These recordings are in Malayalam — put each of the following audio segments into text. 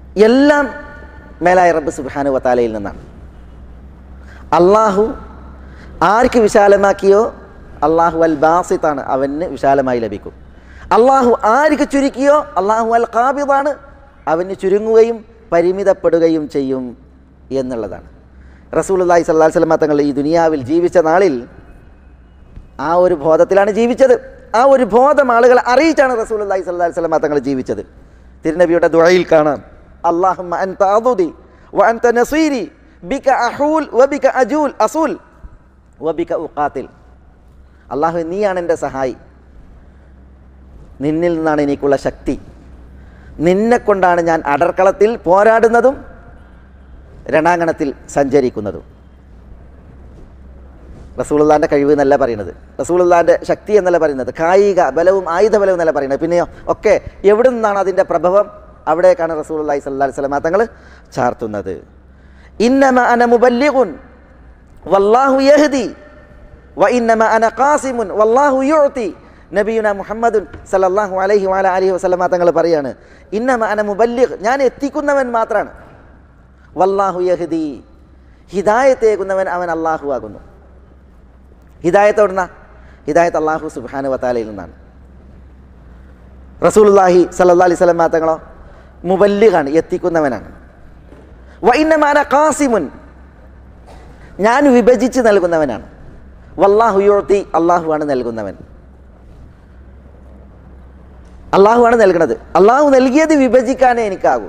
എല്ലാം മേലായ റബ്ബ് സുബാനു വത്താലയിൽ നിന്നാണ് അള്ളാഹു ആർക്ക് വിശാലമാക്കിയോ അള്ളാഹു അൽ ബാസിത്താണ് അവന് വിശാലമായി ലഭിക്കും അള്ളാഹു ആർക്ക് ചുരുക്കിയോ അള്ളാഹു അൽ ഖാബിദാണ് അവന് ചുരുങ്ങുകയും പരിമിതപ്പെടുകയും ചെയ്യും എന്നുള്ളതാണ് റസൂലുള്ളാഹി സ്വല്ലല്ലാഹി അലൈഹി വസല്ലം തങ്ങൾ ഈ ദുനിയാവിൽ ജീവിച്ച നാളിൽ ആ ഒരു ബോധത്തിലാണ് ജീവിച്ചത് ആ ഒരു ബോധം ആളുകളെ അറിയിച്ചാണ് റസൂലുള്ളാഹി സ്വല്ലല്ലാഹി അലൈഹി വസല്ലം തങ്ങൾ ജീവിച്ചത് തിരുനബിയുടെ ദുആയിൽ കാണാം അല്ലാഹുമ്മ അൻത അദുദി വ അൻത നസീരി ബിക അഹൂൽ വ ബിക അജൂൽ അസൂൽ വ ബിക ഉഖാതിൽ അള്ളാഹു നീയാണ് എൻ്റെ സഹായി നിന്നിൽ നിന്നാണ് എനിക്കുള്ള ശക്തി നിന്നെ കൊണ്ടാണ് ഞാൻ അടർക്കളത്തിൽ പോരാടുന്നതും രണാങ്കണത്തിൽ സഞ്ചരിക്കുന്നതും റസൂലുള്ളാൻ്റെ കഴിവ് എന്നല്ല പറയുന്നത് റസൂലുള്ളാൻ്റെ ശക്തി എന്നല്ല പറയുന്നത് കായിക ബലവും ആയുധ ബലവും എന്നല്ല പറയുന്നത് പിന്നെയോ ഒക്കെ എവിടെ നിന്നാണ് അതിൻ്റെ പ്രഭവം അവിടേക്കാണ് റസൂലുള്ളാഹി സ്വല്ലല്ലാഹി അലൈഹി വസല്ലം തങ്ങൾ ചാർത്തുന്നത് ഇന്നമ അന മുബല്ലിഗുൻ വല്ലാഹു യഹ്ദി വ ഇന്നമ അന ഖാസിമുൻ വല്ലാഹു യുഅതി നബിയുന മുഹമ്മദുൻ സല്ലല്ലാഹു അലൈഹി വഅല അലിഹി വസല്ലമ തങ്ങൾ പറയാണ് ഇന്നമ അന മുബല്ലിഗ് ഞാൻ എത്തിക്കുന്നവൻ മാത്രമാണ് വല്ലാഹു യഹ്ദി ഹിദായത്തേകുന്നവൻ അവൻ അള്ളാഹു ആകുന്നു ഹിദായത്ത് എവിടുന്ന ഹിദായത്ത് അള്ളാഹു സുബാനു വത്താലയിൽ നിന്നാണ് റസൂലുള്ളാഹി സല്ലല്ലാഹി അലൈഹി വസല്ലം തങ്ങളോ മുബല്ലിഗാണ് എത്തിക്കുന്നവനാണ് വൈന്നമാന ഖാസിമുൻ ഞാൻ വിഭജിച്ച് നൽകുന്നവനാണ് വല്ലാഹു യുഴത്തി അള്ളാഹുവാണ് നൽകുന്നവൻ അള്ളാഹുവാണ് നൽകുന്നത് അള്ളാഹു നൽകിയത് വിഭജിക്കാനേ എനിക്കാകൂ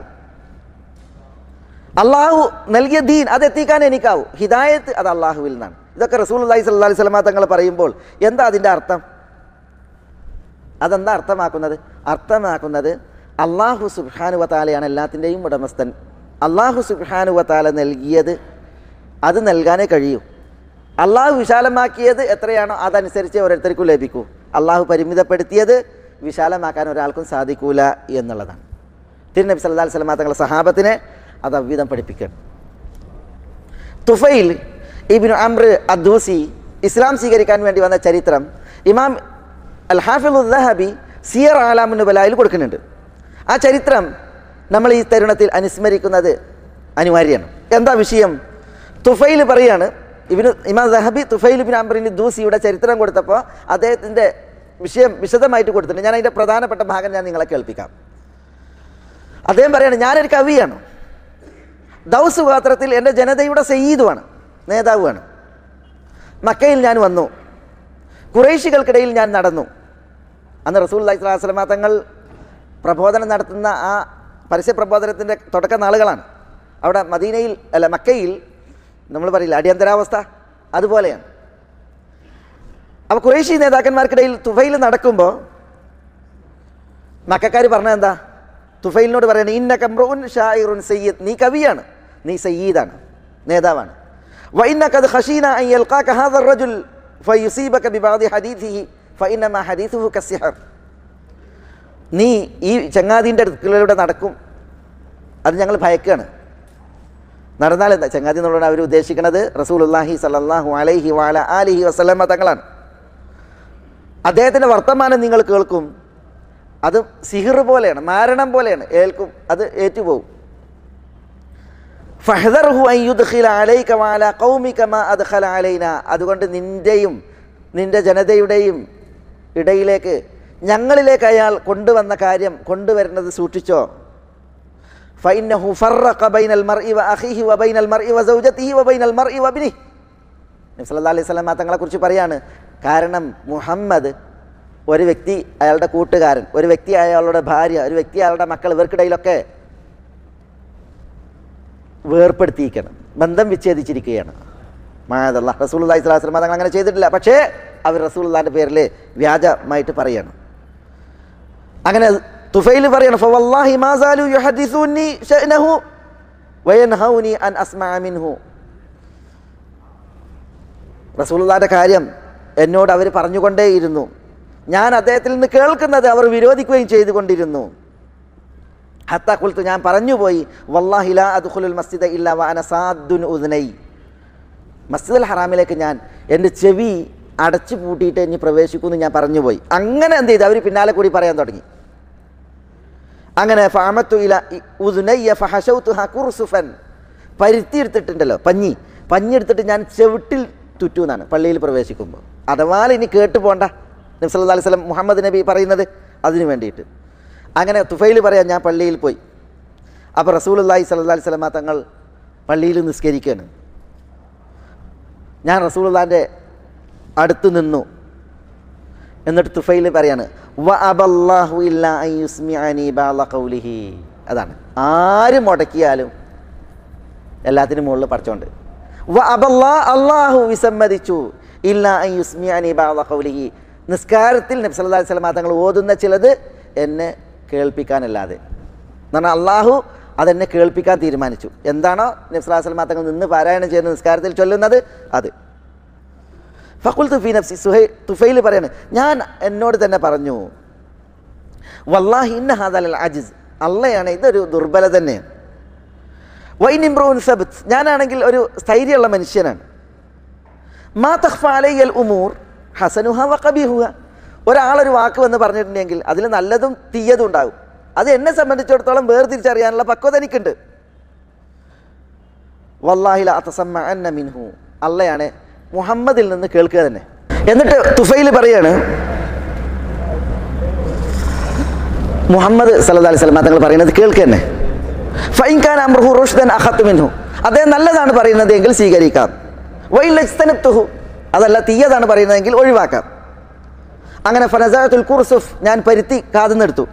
അള്ളാഹു നൽകിയ ദീൻ അത് എത്തിക്കാനേ എനിക്കാവൂ ഹിദായത്ത് അത് അള്ളാഹുവിൽ നിന്നാണ് ഇതൊക്കെ റസൂൽ അള്ളഹി സല്ലാ അലൈഹി സ്വലമ തങ്ങൾ പറയുമ്പോൾ എന്താ അതിൻ്റെ അർത്ഥം അതെന്താ അർത്ഥമാക്കുന്നത് അർത്ഥമാക്കുന്നത് അള്ളാഹു സുബ്ഹാനു വത്താലയാണ് എല്ലാത്തിൻ്റെയും ഉടമസ്ഥൻ അള്ളാഹു സുബ്ഹാനു വത്താല നൽകിയത് അത് നൽകാനേ കഴിയൂ അള്ളാഹു വിശാലമാക്കിയത് എത്രയാണോ അതനുസരിച്ച് ഓരോരുത്തർക്കും ലഭിക്കൂ അള്ളാഹു പരിമിതപ്പെടുത്തിയത് വിശാലമാക്കാൻ ഒരാൾക്കും സാധിക്കൂല എന്നുള്ളതാണ് തിരുനബി സല്ലാ അലൈഹി സ്വലമ തങ്ങളുടെ സഹാബത്തിനെ അത് അവ്വിധം പഠിപ്പിക്കണം തുഫൈൽ ഇബിൻ അമ്ര അദ്ദൂസി ഇസ്ലാം സ്വീകരിക്കാൻ വേണ്ടി വന്ന ചരിത്രം ഇമാം അൽ ഹാഫിദുദ്ദഹബി സിയർ ആലാമുൻ ബലായിൽ കൊടുക്കുന്നുണ്ട് ആ ചരിത്രം നമ്മൾ ഈ തരുണത്തിൽ അനുസ്മരിക്കുന്നത് അനിവാര്യമാണ് എന്താ വിഷയം തുഫൈൽ പറയാണ് ഇബിന് ഇമാം ദഹബി തുഫൈൽ ഇബിൻ അംറിന് ദൂസിയുടെ ചരിത്രം കൊടുത്തപ്പോൾ അദ്ദേഹത്തിൻ്റെ വിഷയം വിശദമായിട്ട് കൊടുത്തിട്ടുണ്ട് ഞാൻ അതിൻ്റെ പ്രധാനപ്പെട്ട ഭാഗം ഞാൻ നിങ്ങളെ കേൾപ്പിക്കാം അദ്ദേഹം പറയാണ് ഞാനൊരു കവിയാണ് ദൗസ് ഗോത്രത്തിൽ എൻ്റെ ജനതയുടെ സയ്യീദുമാണ് നേതാവുമാണ് മക്കയിൽ ഞാൻ വന്നു കുറേശികൾക്കിടയിൽ ഞാൻ നടന്നു അന്ന് റസൂൽ അലൈഹി സ്വലാസ്ലമ തങ്ങൾ പ്രബോധനം നടത്തുന്ന ആ പരസ്യ പ്രബോധനത്തിൻ്റെ തുടക്ക നാളുകളാണ് അവിടെ മദീനയിൽ അല്ല മക്കയിൽ നമ്മൾ പറയില്ല അടിയന്തരാവസ്ഥ അതുപോലെയാണ് അപ്പോൾ കുറേശി നേതാക്കന്മാർക്കിടയിൽ തുഫയിൽ നടക്കുമ്പോൾ മക്കാർ പറഞ്ഞത് എന്താ തുഫൈലിനോട് പറയണേ ഇന്ന കമ്രുൻ ഷായിറുൻ സയ്യിദ് നീ കവിയാണ് നീ സയ്യീദാണ് നേതാവാണ് വൈന്നക്കത് ഹഷീന അൻ യൽഖാക ഹാദ റജുൽ ഫയുസീബക ബിബാദി ഹദീഥിഹി ഫഇന്നമ ഹദീഥുഹു കസ്സിഹർ നീ ഈ ചങ്ങാതിൻ്റെ അടുക്കളയിലൂടെ നടക്കും അത് ഞങ്ങൾ ഭയക്കാണ് നടന്നാൽ എന്താ ചങ്ങാതി എന്നുള്ളത് അവർ ഉദ്ദേശിക്കുന്നത് റസൂലുല്ലാഹി സല്ലല്ലാഹു അലൈഹി വാല ആലിഹി വസല്ലമ തങ്ങളാണ് അദ്ദേഹത്തിൻ്റെ വർത്തമാനം നിങ്ങൾ കേൾക്കും അത് സിഹിർ പോലെയാണ് മാരണം പോലെയാണ് ഏൽക്കും അത് ഏറ്റുപോകും ഫഹദർഹു അയ്യുദ്ഖില അലൈക വാല ഖൗമിക മാ അദ്ഖല അലൈന അതുകൊണ്ട് നിൻ്റെയും നിൻ്റെ ജനതയുടെയും ഇടയിലേക്ക് ഞങ്ങളിലേക്ക് അയാൾ കൊണ്ടുവന്ന കാര്യം കൊണ്ടുവരുന്നത് സൂക്ഷിച്ചോ ഫൈനഹു ഫറഖ ബൈനൽ മർഇ വ അഖീഹി വ ബൈനൽ മർഇ വ സൗജതിഹി വ ബൈനൽ മർഇ വ ഇബ്നിഹി നബി സല്ലല്ലാഹു അലൈഹി വസല്ലം തങ്ങളെക്കുറിച്ച് പറയാണ് കാരണം മുഹമ്മദ് ഒരു വ്യക്തി അയാളുടെ കൂട്ടുകാരൻ ഒരു വ്യക്തി അയാളുടെ ഭാര്യ ഒരു വ്യക്തി അയാളുടെ മക്കൾ ഇവർക്കിടയിലൊക്കെ വേർപ്പെടുത്തിയിരിക്കണം ബന്ധം വിച്ഛേദിച്ചിരിക്കുകയാണ് മാതല്ല റസൂൽ അള്ളഹി സ്വലാസ്ലം തങ്ങൾ അങ്ങനെ ചെയ്തിട്ടില്ല പക്ഷേ അവർ റസൂൽ അള്ളാൻ്റെ പേരിൽ വ്യാജമായിട്ട് പറയാണ് അങ്ങനെ തുഫൈൽ പറയാണ് ഫവല്ലാഹി മാസാലു യുഹദിസുനി ഷഅനഹു വയൻഹൗനി അൻ അസ്മഅ മിൻഹു റസൂലുള്ളാന്റെ കാര്യം എന്നോട് അവർ പറഞ്ഞുകൊണ്ടേയിരുന്നു ഞാൻ അദ്ദേഹത്തിൽ നിന്ന് കേൾക്കുന്നത് അവർ വിരോധിക്കുകയും ചെയ്തുകൊണ്ടിരുന്നു ഹത്ത കുൽത്തു ഞാൻ പറഞ്ഞുപോയി വല്ലാഹില അദ്ഖുലുൽ മസ്ജിദ ഇല്ല വാന സാദുൻ ഉദ്നൈ മസ്ജിദുൽ ഹറാമിലേക്ക് ഞാൻ എൻ്റെ ചെവി അടച്ചു പൂട്ടിയിട്ട് ഇനി പ്രവേശിക്കുമെന്ന് ഞാൻ പറഞ്ഞുപോയി അങ്ങനെ എന്ത് ചെയ്തു അവർ പിന്നാലെ കൂടി പറയാൻ തുടങ്ങി അങ്ങനെ ഫാമത്തു ഇല ഉദുനയ്യ ഫഹഷൗത്തു ഹക്കുർസുഫൻ പരുത്തി എടുത്തിട്ടുണ്ടല്ലോ പഞ്ഞി പഞ്ഞി എടുത്തിട്ട് ഞാൻ ചെവിട്ടിൽ തുറ്റു എന്നാണ് പള്ളിയിൽ പ്രവേശിക്കുമ്പോൾ അഥവാ ഇനി കേട്ടു പോണ്ട നബി സല്ലല്ലാഹു അലൈഹി വസല്ലം മുഹമ്മദ് നബി പറയുന്നത് അതിനു വേണ്ടിയിട്ട് അങ്ങനെ തുഫൈൽ പറയാം ഞാൻ പള്ളിയിൽ പോയി അപ്പോൾ റസൂലുള്ളാഹി സ്വല്ലല്ലാഹി അലൈഹി വസല്ലമ തങ്ങൾ പള്ളിയിൽ നിസ്കരിക്കുകയാണ് ഞാൻ റസൂലുള്ളാൻ്റെ അടുത്ത് നിന്നു എന്നിട്ട് തുഫൈൽ പറയാണ് വ അബല്ലാഹു ഇല്ല അൻ യുസ്മിഅനി ബഅള ഖൗലിഹി അതാണ് ആര് മുടക്കിയാലും എല്ലാത്തിനും മുകളിൽ പഠിച്ചോണ്ട് വ അബല്ലാ അള്ളാഹു വിസമ്മതിച്ചു ഇല്ല അൻ യുസ്മിഅനി ബഅള ഖൗലിഹി നിസ്കാരത്തിൽ നബി സല്ലല്ലാഹു അലൈഹി വസല്ലം തങ്ങൾ ഓതുന്ന ചിലത് എന്നെ കേൾപ്പിക്കാനല്ലാതെ എന്ന് പറഞ്ഞാൽ അള്ളാഹു അതെന്നെ കേൾപ്പിക്കാൻ തീരുമാനിച്ചു എന്താണോ നബി സല്ലല്ലാഹു അലൈഹി വസല്ലം തങ്ങൾ നിന്ന് പാരായണം ചെയ്യുന്ന നിസ്കാരത്തിൽ ചൊല്ലുന്നത് അത് ഫക്കുൽ തുഫി നഫ്സി സുഹൈ തുഫൈൽ പറയാണ് ഞാൻ എന്നോട് തന്നെ പറഞ്ഞു വല്ലാഹി ഇന്ന ഹാദൽ അജിസ് അള്ളയാണ് ഇതൊരു ദുർബല തന്നെയാണ് വൈൻ ഇംബ്രൂൻ സബത്ത് ഞാനാണെങ്കിൽ ഒരു സ്ഥൈര്യമുള്ള മനുഷ്യനാണ് മാ തഖ്ഫ അലയ്യൽ ഉമൂർ ഹസനുഹ വ കബീഹുഹ ഒരാളൊരു വാക്ക് വന്ന് പറഞ്ഞിട്ടുണ്ടെങ്കിൽ അതിൽ നല്ലതും തീയതും ഉണ്ടാകും അത് എന്നെ സംബന്ധിച്ചിടത്തോളം വേർതിരിച്ചറിയാനുള്ള പക്വത എനിക്കുണ്ട് വല്ലാഹില അത്തസമ്മ അന്ന മിൻഹു അള്ളയാണ് മുഹമ്മദിൽ നിന്ന് കേൾക്കുക തന്നെ എന്നിട്ട് തുഫൈൽ പറയാണ് മുഹമ്മദ് സല്ലല്ലാഹു അലൈഹി വസല്ലം തങ്ങൾ പറയുന്നത് കേൾക്കുക തന്നെ ഫൈൻഖാൻ അമ്രുഹു റുഷ്ദൻ അഖത്ത് മിൻഹു അദ്ദേഹം നല്ലതാണ് പറയുന്നത് എങ്കിൽ സ്വീകരിക്കാം വൈലജ്തനത്തുഹു അതല്ല തീയതാണ് പറയുന്നതെങ്കിൽ ഒഴിവാക്കാം അങ്ങനെ ഫനസാത്തുൽ കുർസുഫ് ഞാൻ പരുത്തി കാതുന്നെടുത്തു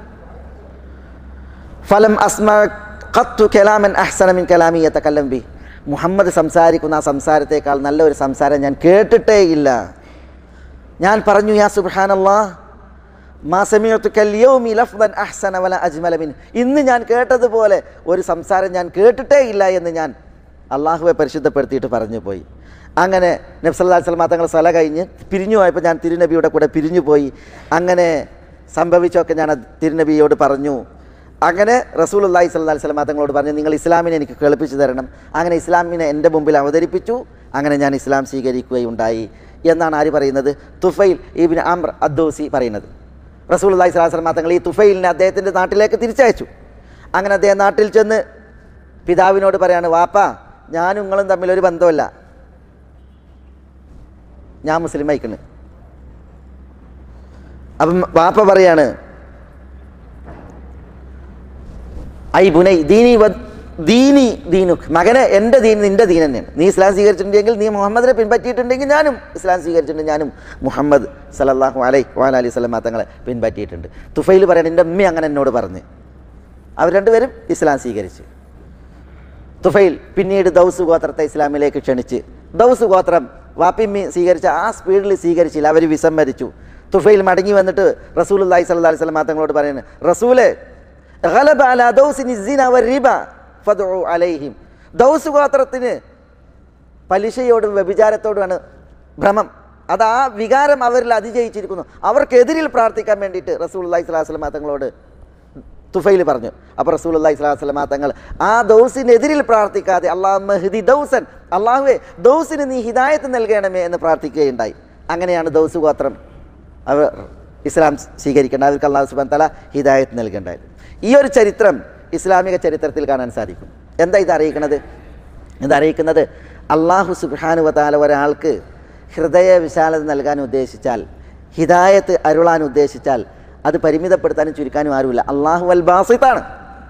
ഫലം അസ്മ ഖത്തു കലാമൻ അഹ്സന മിൻ കലാമി യതകല്ലം ബി മുഹമ്മദ് സംസാരിക്കുന്ന ആ സംസാരത്തേക്കാൾ നല്ല ഒരു സംസാരം ഞാൻ കേട്ടിട്ടേ ഇല്ല ഞാൻ പറഞ്ഞു യാ സുബ്ഹാനല്ലാ മാ സമീഅതു കൽയൗമി ലഫ്ദൻ അഹ്സന വല അജ്മല മിൻ ഇന്ന് ഞാൻ കേട്ടതുപോലെ ഒരു സംസാരം ഞാൻ കേട്ടിട്ടേ ഇല്ല എന്ന് ഞാൻ അള്ളാഹുവെ പരിശുദ്ധപ്പെടുത്തിയിട്ട് പറഞ്ഞു പോയി അങ്ങനെ നബി സല്ലല്ലാഹു അലൈഹി വസല്ലം തങ്ങൾ സ്ഥല കഴിഞ്ഞ് പിരിഞ്ഞു പോയപ്പോൾ ഞാൻ തിരുനബിയുടെ കൂടെ പിരിഞ്ഞു പോയി അങ്ങനെ സംഭവിച്ചൊക്കെ ഞാൻ അത് തിരുനബിയോട് പറഞ്ഞു അങ്ങനെ റസൂൽ അള്ളാഹി സ്വല്ലാ വസ്ലം തങ്ങളോട് പറഞ്ഞു നിങ്ങൾ ഇസ്ലാമിനെ എനിക്ക് കേൾപ്പിച്ചു തരണം അങ്ങനെ ഇസ്ലാമിനെ എൻ്റെ മുമ്പിൽ അവതരിപ്പിച്ചു അങ്ങനെ ഞാൻ ഇസ്ലാം സ്വീകരിക്കുകയുണ്ടായി എന്നാണ് ആര് പറയുന്നത് തുഫൈൽ ഇബിൻ അമ്ര അദ്ദോസി പറയുന്നത് റസൂൽ അള്ളാഹി സ്വലാഹു വസ്ലം തങ്ങൾ ഈ തുഫൈലിനെ അദ്ദേഹത്തിൻ്റെ നാട്ടിലേക്ക് തിരിച്ചയച്ചു അങ്ങനെ അദ്ദേഹം നാട്ടിൽ ചെന്ന് പിതാവിനോട് പറയാണ് വാപ്പ ഞാനും നിങ്ങളും തമ്മിലൊരു ബന്ധമല്ല ഞാൻ മുസ്ലിം അയക്കണ് അപ്പം വാപ്പ പറയാണ് ഐ ബുനൈ ദീനി വ ദീനി ദീനുഖ് മകനെ എൻ്റെ ദീൻ നിൻ്റെ ദീൻ തന്നെയാണ് നീ ഇസ്ലാം സ്വീകരിച്ചിട്ടുണ്ടെങ്കിൽ നീ മുഹമ്മദിനെ പിൻപറ്റിയിട്ടുണ്ടെങ്കിൽ ഞാനും ഇസ്ലാം സ്വീകരിച്ചിട്ടുണ്ട് ഞാനും മുഹമ്മദ് സലല്ലാഹു അലൈ വാല അലൈഹി സ്വലം തങ്ങളെ പിൻപറ്റിയിട്ടുണ്ട് തുഫൈൽ പറയണം എൻ്റെ ഉമ്മ അങ്ങനെ എന്നോട് പറഞ്ഞ് അവർ രണ്ടുപേരും ഇസ്ലാം സ്വീകരിച്ച് തുഫൈൽ പിന്നീട് ദൗസ് ഗോത്രത്തെ ഇസ്ലാമിലേക്ക് ക്ഷണിച്ച് ദൗസ് ഗോത്രം വാപ്പിമ്മി സ്വീകരിച്ച ആ സ്പീഡിൽ സ്വീകരിച്ചില്ല അവർ വിസമ്മതിച്ചു തുഫൈൽ മടങ്ങി വന്നിട്ട് റസൂൽ അള്ളാഹി സല്ലാ അലൈഹി സ്വലം തങ്ങളോട് പറയുന്നത് റസൂലെ ഗലബ അല ദൗസിനി സിന വരിബ ഫദ്ഉ അലൈഹിം ദൗസ് ഗോത്രത്തിന് പലിശയോടും വ്യഭിചാരത്തോടുമാണ് ഭ്രമം അത് ആ വികാരം അവരിൽ അതിജയിച്ചിരിക്കുന്നു അവർക്കെതിരിൽ പ്രാർത്ഥിക്കാൻ വേണ്ടിയിട്ട് റസൂൽ അള്ളാഹി സ്വലാഹു വസ്ലം തങ്ങളോട് തുഫൈൽ പറഞ്ഞു അപ്പോൾ റസൂൽ അള്ളാഹി സ്വലാഹു വസ്ലം തങ്ങൾ ആ ദൗസിനെതിരിൽ പ്രാർത്ഥിക്കാതെ അള്ളാഹ് മെഹദി ദൗസൻ അള്ളാഹുവെ ദൗസിന് നീ ഹിദായത്ത് നൽകണമേ എന്ന് പ്രാർത്ഥിക്കുകയുണ്ടായി അങ്ങനെയാണ് ദൗസ് ഗോത്രം അവർ ഇസ്ലാം സ്വീകരിക്കേണ്ട അവർക്ക് അള്ളാഹു സുബാൻ തല ഹിദായത്ത് നൽകേണ്ടായത് ഈ ഒരു ചരിത്രം ഇസ്ലാമിക ചരിത്രത്തിൽ കാണാൻ സാധിക്കും എന്താ ഇത് അറിയിക്കുന്നത് ഇത് അറിയിക്കുന്നത് അള്ളാഹു സുബാനുവതാല ഒരാൾക്ക് ഹൃദയ വിശാലത നൽകാൻ ഉദ്ദേശിച്ചാൽ ഹിദായത്ത് അരുളാൻ ഉദ്ദേശിച്ചാൽ അത് പരിമിതപ്പെടുത്താനും ചുരുക്കാനും ആരുമില്ല അള്ളാഹു അൽ ബാസിത്താണ്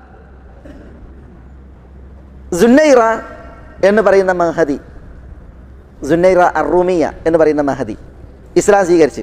സുന്നൈറ എന്ന് പറയുന്ന മഹദി സുന്നൈറ അറൂമിയ എന്ന് പറയുന്ന മഹദി ഇസ്ലാം സ്വീകരിച്ച്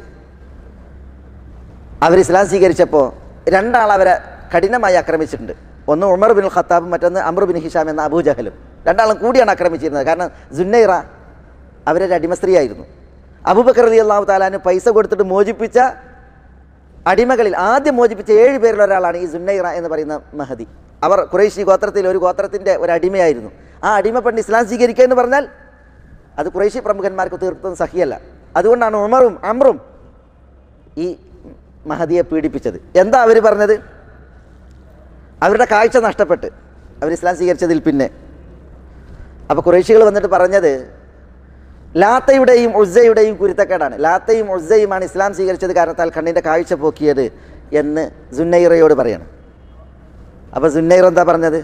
അവർ ഇസ്ലാം സ്വീകരിച്ചപ്പോൾ രണ്ടാൾ അവരെ കഠിനമായി ആക്രമിച്ചിട്ടുണ്ട് ഒന്ന് ഉമർ ബിൻ ഖത്താബും മറ്റൊന്ന് അമർ ബിൻ ഹിഷാം എന്ന അബൂജഹലും രണ്ടാളും കൂടിയാണ് ആക്രമിച്ചിരുന്നത് കാരണം സുന്നൈറ അവരൊരു അടിമസ്ത്രീയായിരുന്നു അബൂബക്കർ അലി അള്ളാഹു താലാന് പൈസ കൊടുത്തിട്ട് മോചിപ്പിച്ച അടിമകളിൽ ആദ്യം മോചിപ്പിച്ച ഏഴ് പേരിൽ ഒരാളാണ് ഈ സുന്നൈറ എന്ന് പറയുന്ന മഹദി അവർ കുറേശി ഗോത്രത്തിൽ ഒരു ഗോത്രത്തിൻ്റെ ഒരു അടിമയായിരുന്നു ആ അടിമ പെണ്ണ് ഇസ്ലാം സ്വീകരിക്കുക എന്ന് പറഞ്ഞാൽ അത് കുറേശി പ്രമുഖന്മാർക്ക് തീർത്തും സഹിയല്ല അതുകൊണ്ടാണ് ഉമറും അമ്രും ഈ മഹദിയെ പീഡിപ്പിച്ചത് എന്താ അവർ പറഞ്ഞത് അവരുടെ കാഴ്ച നഷ്ടപ്പെട്ട് അവർ ഇസ്ലാം സ്വീകരിച്ചതിൽ പിന്നെ അപ്പോൾ കുറേശികൾ വന്നിട്ട് പറഞ്ഞത് ലാത്തയുടെയും ഉസ്സയുടെയും കുരുത്തക്കേടാണ് ലാത്തയും ഉസ്സയുമാണ് ഇസ്ലാം സ്വീകരിച്ചത് കാരണത്താൽ കണ്ണിൻ്റെ കാഴ്ച പോക്കിയത് എന്ന് സുന്നൈറയോട് പറയണം അപ്പോൾ സുന്നൈർ എന്താ പറഞ്ഞത്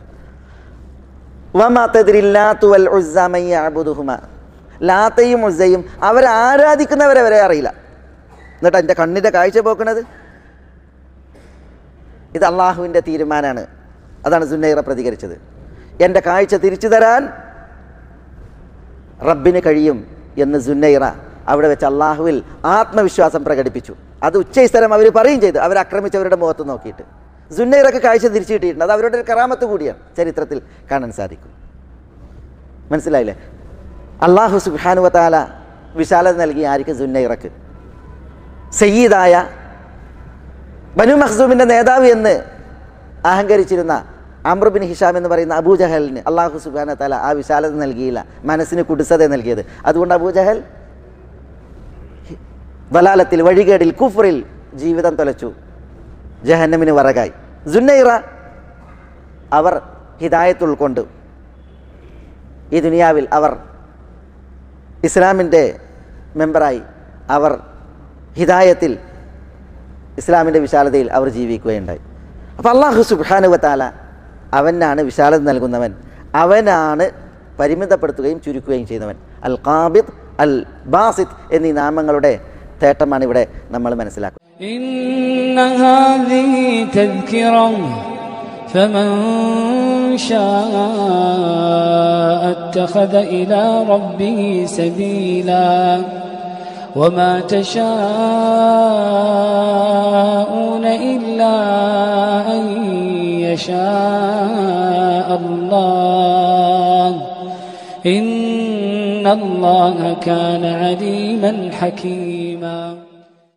വമാ തദ്രില്ലാത്തു വൽ ഉസ്സ മൻ യഅബുദുഹുമ. ലാത്തയും ഉസ്സയും അവരെ ആരാധിക്കുന്നവരെ വരെ അറിയില്ല എന്നിട്ട് എൻ്റെ കണ്ണിൻ്റെ കാഴ്ച പോക്കണത് ഇത് അള്ളാഹുവിൻ്റെ തീരുമാനമാണ് അതാണ് സുന്നൈറ പ്രതികരിച്ചത് എൻ്റെ കാഴ്ച തിരിച്ചു തരാൻ റബ്ബിന് കഴിയും എന്ന് സുന്നൈറ അവിടെ വെച്ച് അള്ളാഹുവിൽ ആത്മവിശ്വാസം പ്രകടിപ്പിച്ചു അത് ഉച്ചസ്ഥലം അവർ പറയുകയും ചെയ്തു അവർ ആക്രമിച്ചവരുടെ മുഖത്ത് നോക്കിയിട്ട് സുന്നൈറൊക്കെ കാഴ്ച തിരിച്ചു കിട്ടിയിട്ടുണ്ട് അത് അവരുടെ ഒരു കറാമത്ത് കൂടിയാണ് ചരിത്രത്തിൽ കാണാൻ സാധിക്കും മനസ്സിലായില്ലേ അള്ളാഹു സുബാനുവത്താല വിശാലത നൽകി ആയിരിക്കും സുന്നൈറക്ക് സയ്യീദായ ബനു മഖ്സൂമിൻ്റെ നേതാവ് എന്ന് അഹങ്കരിച്ചിരുന്ന അമ്രുബിൻ ഹിഷാം എന്ന് പറയുന്ന അബൂജഹലിന് അള്ളാഹു സുബാന തല ആ വിശാലത നൽകിയില്ല മനസ്സിന് കുടിസത നൽകിയത് അതുകൊണ്ട് അബൂജഹൽ വലാലത്തിൽ വഴികേടിൽ കുഫറിൽ ജീവിതം തൊലച്ചു ജഹന്നമിന് വറകായി ജുന്നൈറ അവർ ഹിദായത്ത് ഉൾക്കൊണ്ട് ഈ ദുനിയാവിൽ അവർ ഇസ്ലാമിൻ്റെ മെമ്പറായി അവർ ഹിദായത്തിൽ ഇസ്ലാമിൻ്റെ വിശാലതയിൽ അവർ ജീവിക്കുകയുണ്ടായി അപ്പോൾ അള്ളാഹു സുബാനുവത്താല അവനാണ് വിശാലത നൽകുന്നവൻ അവനാണ് പരിമിതപ്പെടുത്തുകയും ചുരുക്കുകയും ചെയ്യുന്നവൻ അൽ ഖാബിദ് അൽ ബാസിദ് എന്നീ നാമങ്ങളുടെ തേട്ടമാണ് ഇവിടെ നമ്മൾ മനസ്സിലാക്കുന്നത് إن هذه تذكرة فمن شاء اتخذ إلى ربه سبيلا وما تشاءون إلا أن يشاء الله إن الله كان عليما حكيما